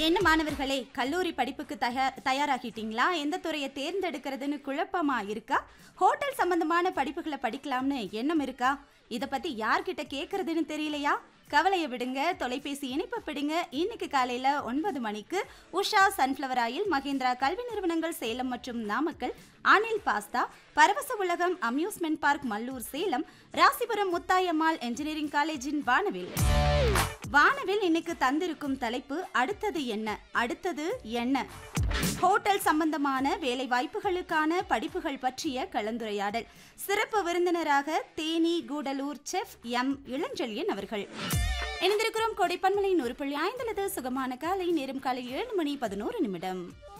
என்ன மாணவர்களே கல்லூரி படிப்புக்கு தயார் தயாராகிட்டீங்களா எந்த துறையை தேர்ந்தெடுக்கிறதுன்னு குழப்பமா இருக்கா ஹோட்டல் சம்பந்தமான படிப்புகளை படிக்கலாம்னு எண்ணம் இருக்கா இத பத்தி யார்கிட்ட கேக்குறதுன்னு தெரியலையா கவலையை விடுங்க தொலைபேசி இணைப்பு பிடுங்க இன்னைக்கு காலையில ஒன்பது மணிக்கு உஷா சன்ஃப்ளவர் ஆயில் மகேந்திரா கல்வி நிறுவனங்கள் சேலம் மற்றும் Namakkal Anil pasta Paravasa Ulagam amusement park Mallur Salem Rasipuram Muthayammal engineering காலேஜின் வானவில் வானவில் இன்னைக்கு தந்திருக்கும் தலைப்பு அடுத்தது என்ன அடுத்தது என்ன ஹோட்டல் சம்பந்தமான வேலை வாய்ப்புகளுக்கான படிப்புகள் பற்றிய கலந்துரையாடல் சிறப்பு விருந்தினராக தேனி கூடலூர் செஃப் எம் இளஞ்செழியன் அவர்கள் இணைந்திருக்கிறோம் கொடைப்பன்மலை நூறு புள்ளி ஐந்துலது சுகமான காலை நேரம் காலை ஏழு மணி பதினோரு நிமிடம்